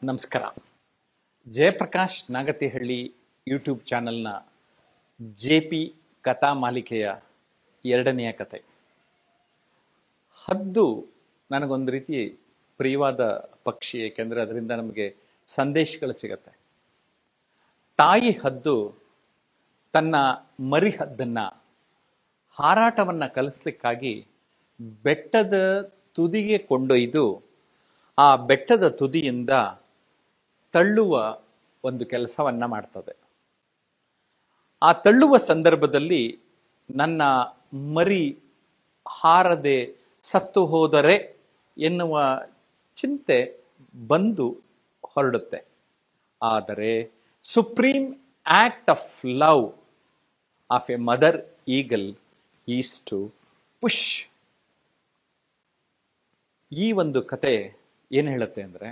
ನಮಸ್ಕಾರ ಜಯಪ್ರಕಾಶ್ ನಾಗತಿಹಳ್ಳಿ ಯೂಟ್ಯೂಬ್ ಚಾನಲ್ನ J P ಕಥಾ ಮಾಲಿಕೆಯ ಎರಡನೆಯ ಕತೆ ಹದ್ದು ನನಗೊಂದು ರೀತಿ ಪ್ರಿಯವಾದ ಪಕ್ಷಿ ಏಕೆಂದರೆ ಅದರಿಂದ ನಮಗೆ ಸಂದೇಶಗಳು ಸಿಗತ್ತೆ ತಾಯಿ ಹದ್ದು ತನ್ನ ಮರಿ ಹದ್ದನ್ನು ಹಾರಾಟವನ್ನು ಕಲಿಸ್ಲಿಕ್ಕಾಗಿ ಬೆಟ್ಟದ ತುದಿಗೆ ಕೊಂಡೊಯ್ದು ಆ ಬೆಟ್ಟದ ತುದಿಯಿಂದ ತಳ್ಳುವ ಒಂದು ಕೆಲಸವನ್ನ ಮಾಡ್ತದೆ ಆ ತಳ್ಳುವ ಸಂದರ್ಭದಲ್ಲಿ ನನ್ನ ಮರಿ ಹಾರದೆ ಸತ್ತು ಹೋದರೆ ಎನ್ನುವ ಚಿಂತೆ ಬಂದು ಹೊರಡುತ್ತೆ ಆದರೆ supreme act of love of a mother eagle is to push ಈ ಒಂದು ಕತೆ ಏನು ಹೇಳುತ್ತೆ ಅಂದರೆ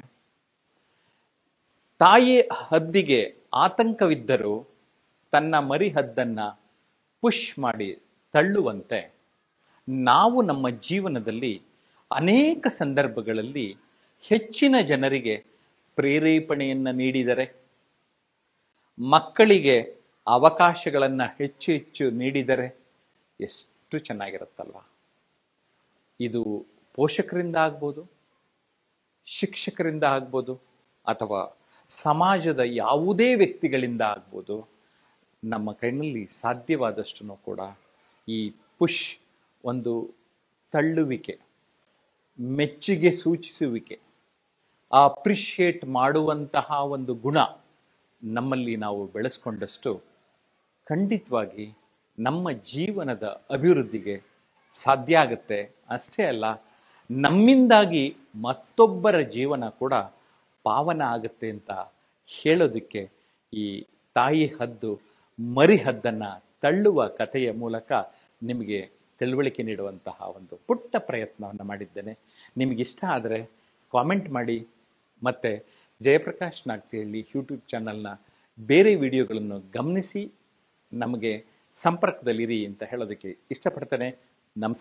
ತಾಯಿ ಹದ್ದಿಗೆ ಆತಂಕವಿದ್ದರೂ ತನ್ನ ಮರಿ ಹದ್ದನ್ನು ಪುಷ್ ಮಾಡಿ ತಳ್ಳುವಂತೆ ನಾವು ನಮ್ಮ ಜೀವನದಲ್ಲಿ ಅನೇಕ ಸಂದರ್ಭಗಳಲ್ಲಿ ಹೆಚ್ಚಿನ ಜನರಿಗೆ ಪ್ರೇರೇಪಣೆಯನ್ನು ನೀಡಿದರೆ ಮಕ್ಕಳಿಗೆ ಅವಕಾಶಗಳನ್ನು ಹೆಚ್ಚು ಹೆಚ್ಚು ನೀಡಿದರೆ ಎಷ್ಟು ಚೆನ್ನಾಗಿರುತ್ತಲ್ವ ಇದು ಪೋಷಕರಿಂದ ಆಗ್ಬೋದು ಶಿಕ್ಷಕರಿಂದ ಆಗ್ಬೋದು ಅಥವಾ ಸಮಾಜದ ಯಾವುದೇ ವ್ಯಕ್ತಿಗಳಿಂದ ಆಗ್ಬೋದು ನಮ್ಮ ಕೈನಲ್ಲಿ ಸಾಧ್ಯವಾದಷ್ಟು ಕೂಡ ಈ ಪುಷ್ ಒಂದು ತಳ್ಳುವಿಕೆ ಮೆಚ್ಚುಗೆ ಸೂಚಿಸುವಿಕೆ ಅಪ್ರಿಷಿಯೇಟ್ ಮಾಡುವಂತಹ ಒಂದು ಗುಣ ನಮ್ಮಲ್ಲಿ ನಾವು ಬೆಳೆಸ್ಕೊಂಡಷ್ಟು ಖಂಡಿತವಾಗಿ ನಮ್ಮ ಜೀವನದ ಅಭಿವೃದ್ಧಿಗೆ ಸಾಧ್ಯ ಆಗುತ್ತೆ ಅಷ್ಟೇ ಅಲ್ಲ ನಮ್ಮಿಂದಾಗಿ ಮತ್ತೊಬ್ಬರ ಜೀವನ ಕೂಡ ಪಾವನ ಆಗುತ್ತೆ ಅಂತ ಹೇಳೋದಕ್ಕೆ ಈ ತಾಯಿ ಹದ್ದು ಮರಿ ಹದ್ದನ್ನು ತಳ್ಳುವ ಕಥೆಯ ಮೂಲಕ ನಿಮಗೆ ತಿಳುವಳಿಕೆ ನೀಡುವಂತಹ ಒಂದು ಪುಟ್ಟ ಪ್ರಯತ್ನವನ್ನು ಮಾಡಿದ್ದೇನೆ ನಿಮಗಿಷ್ಟ ಆದರೆ ಕಾಮೆಂಟ್ ಮಾಡಿ ಮತ್ತು ಜಯಪ್ರಕಾಶ್ ನಾಗ್ತಿಹಳ್ಳಿ ಯೂಟ್ಯೂಬ್ ಚಾನಲ್ನ ಬೇರೆ ವಿಡಿಯೋಗಳನ್ನು ಗಮನಿಸಿ ನಮಗೆ ಸಂಪರ್ಕದಲ್ಲಿರಿ ಅಂತ ಹೇಳೋದಕ್ಕೆ ಇಷ್ಟಪಡ್ತೇನೆ ನಮಸ್ಕಾರ